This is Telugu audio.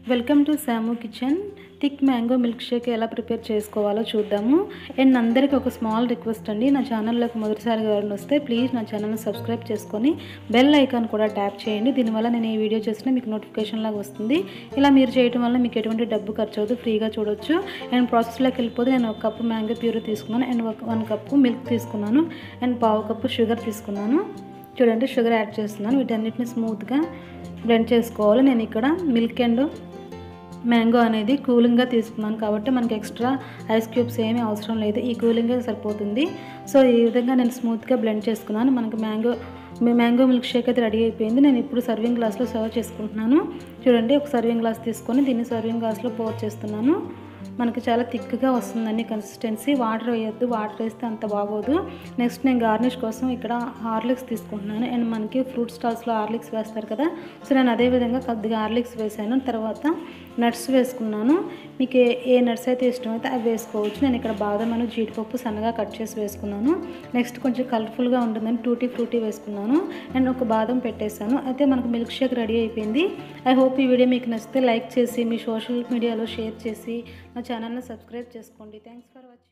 welcome to Samu kitchen thick mango milkshake ఎలా ప్రిపేర్ చేసుకోవాలో చూద్దాము అండ్ అందరికీ ఒక స్మాల్ రిక్వెస్ట్ అండి నా ఛానల్లోకి మొదటిసారిగా ఎవరైనా వస్తే ప్లీజ్ నా ఛానల్ని సబ్స్క్రైబ్ చేసుకొని బెల్ ఐకాన్ కూడా ట్యాప్ చేయండి దీనివల్ల నేను ఈ వీడియో చేసినా మీకు నోటిఫికేషన్ లాగా వస్తుంది ఇలా మీరు చేయడం వల్ల మీకు ఎటువంటి డబ్బు ఖర్చు అవుతుంది ఫ్రీగా చూడొచ్చు అండ్ ప్రాసెస్లోకి వెళ్ళిపోతే నేను ఒక కప్పు మ్యాంగో ప్యూరీ తీసుకున్నాను అండ్ ఒక వన్ కప్పు మిల్క్ తీసుకున్నాను అండ్ పావు కప్పు షుగర్ తీసుకున్నాను చూడండి షుగర్ యాడ్ చేస్తున్నాను వీటన్నిటిని స్మూత్గా బ్లెండ్ చేసుకోవాలి నేను ఇక్కడ మిల్క్ అండ్ మ్యాంగో అనేది కూలింగ్గా తీసుకున్నాను కాబట్టి మనకి ఎక్స్ట్రా ఐస్ క్యూబ్స్ ఏమీ అవసరం లేదు ఈ కూలింగే సరిపోతుంది సో ఈ విధంగా నేను స్మూత్గా బ్లెండ్ చేసుకున్నాను మనకి మ్యాంగో మ్యాంగో మిల్క్ షేక్ అయితే రెడీ అయిపోయింది నేను ఇప్పుడు సర్వింగ్ గ్లాస్లో సర్వ్ చేసుకుంటున్నాను చూడండి ఒక సర్వింగ్ గ్లాస్ తీసుకొని దీన్ని సర్వింగ్ గ్లాస్లో పోర్ చేస్తున్నాను మనకి చాలా థిక్గా వస్తుందండి కన్సిస్టెన్సీ వాటర్ వేయొద్దు వాటర్ వేస్తే అంత బాగోదు నెక్స్ట్ నేను గార్నిష్ కోసం ఇక్కడ హార్లిక్స్ తీసుకుంటున్నాను అండ్ మనకి ఫ్రూట్ స్టాల్స్లో హార్లిక్స్ వేస్తారు కదా సో నేను అదే విధంగా కొద్దిగా హార్లిక్స్ వేసాను తర్వాత నట్స్ వేసుకున్నాను మీకు ఏ ఏ నట్స్ అయితే ఇష్టమైతే అవి వేసుకోవచ్చు నేను ఇక్కడ బాదం అని జీడిపప్పు సన్నగా కట్ చేసి వేసుకున్నాను నెక్స్ట్ కొంచెం కలర్ఫుల్గా ఉంటుందని టూటీ ఫ్రూటీ వేసుకున్నాను అండ్ ఒక బాదం పెట్టేశాను అయితే మనకు మిల్క్ షేక్ రెడీ అయిపోయింది ఐ హోప్ ఈ వీడియో మీకు నచ్చితే లైక్ చేసి మీ సోషల్ మీడియాలో షేర్ చేసి నా ఛానల్ని సబ్స్క్రైబ్ చేసుకోండి థ్యాంక్స్ ఫర్ వాచింగ్